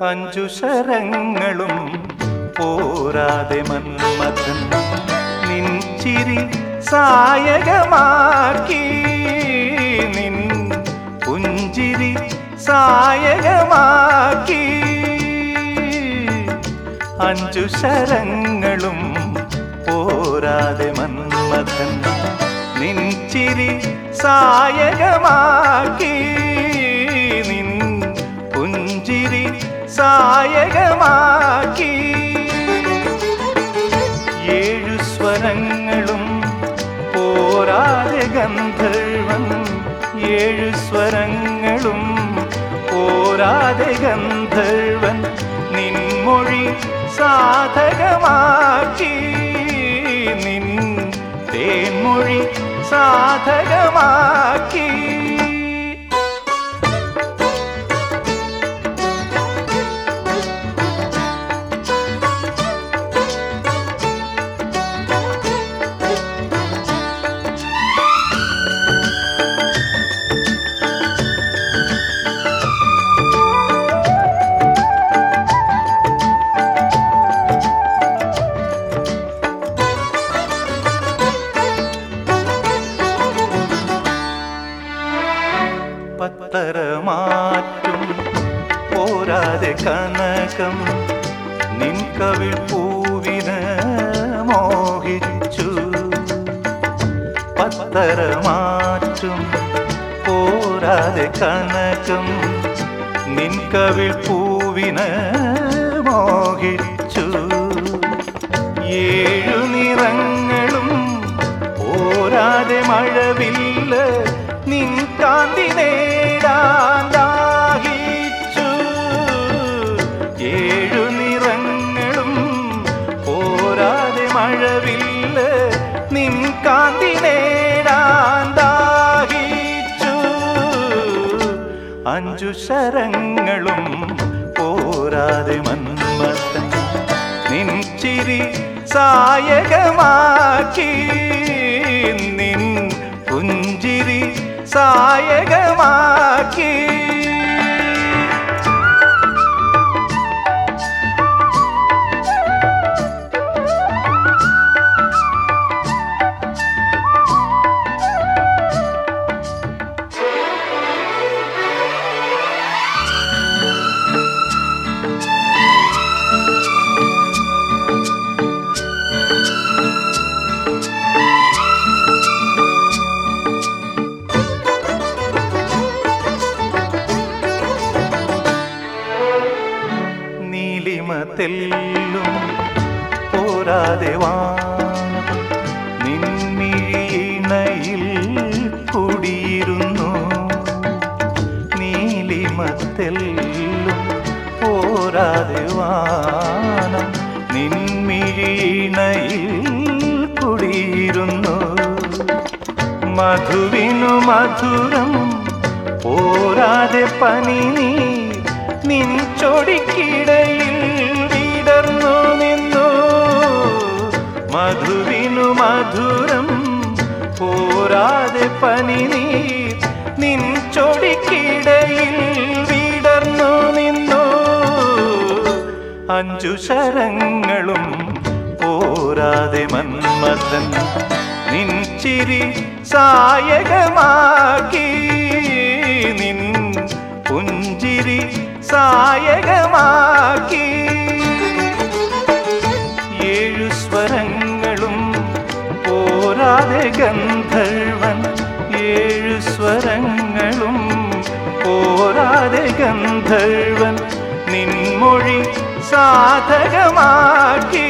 അഞ്ചു ശരങ്ങളും പോരാതെ മന്മഥൻ നിൻചിരി സായകമാക്കി നിൻ പുഞ്ചിരി സായകമാക്കി അഞ്ചു ശരങ്ങളും പോരാതെ മന്മഥൻ നിൻചിരി സായകമാക്കി നിൻ പുഞ്ചിരി സായകമാക്കി ഏഴു സ്വരങ്ങളും പോരാതെ ഗന്ധർവൻ ഏഴു സ്വരങ്ങളും പോരാതെ ഗന്ധർവൻ നിൻമൊഴി സാധകമാക്കി നിൻ തേൻമൊഴി സാധകമാക്കി പത്തരമാറ്റും പോരാതെ കനകം നിൻ കവിൾ പൂവിന് മോഹിച്ചു പത്തരമാറ്റും പോരാതെ കനകം നിൻ കവിൾ പൂവിന് മോഹിച്ചു ഏഴു നിറങ്ങളും പോരാതെ മഴവില്ല നിൻ കാന്തി നേടാൻ ദാഹിച്ചു ഏഴു നിറങ്ങളും പോരാതെ മഴവില്ല നിൻ കാന്തി നേടാൻ ദാഹിച്ചു അഞ്ചു ശരങ്ങളും പോരാതെ മന്മത്തൻ നിൻ ചിരി സായകമാക്കി നിൻ പുഞ്ചിരി സായകമാക്കി നീലിമ തെല്ലും പോരാതെ വാനം നിൻമിഴിയിണയിൽ കുടിയിരുന്നു നീലിമ തെല്ലും പോരാതെ വാനം നിൻമിഴിയിണയിൽ കുടിയിരുന്നു മധുവിനു മധുരം പോരാതെ പനി നീ നിൻ ചൊടിക്കിടയിൽ വിടർന്നു നിന്നു മധുവിനു മധുരം പോരാതെ പനി നീ നിൻ ചൊടിക്കിടയിൽ വിടർന്നു നിന്നു അഞ്ചു ശരങ്ങളും പോരാതെ മന്മഥൻ നിൻ ചിരി സായകമാക്കി നിൻ പുഞ്ചിരി സായകമാക്കി ഏഴു സ്വരങ്ങളും പോരാതെ ഗന്ധർവൻ ഏഴു സ്വരങ്ങളും പോരാതെ ഗന്ധർവൻ നിൻമൊഴി സാധകമാക്കി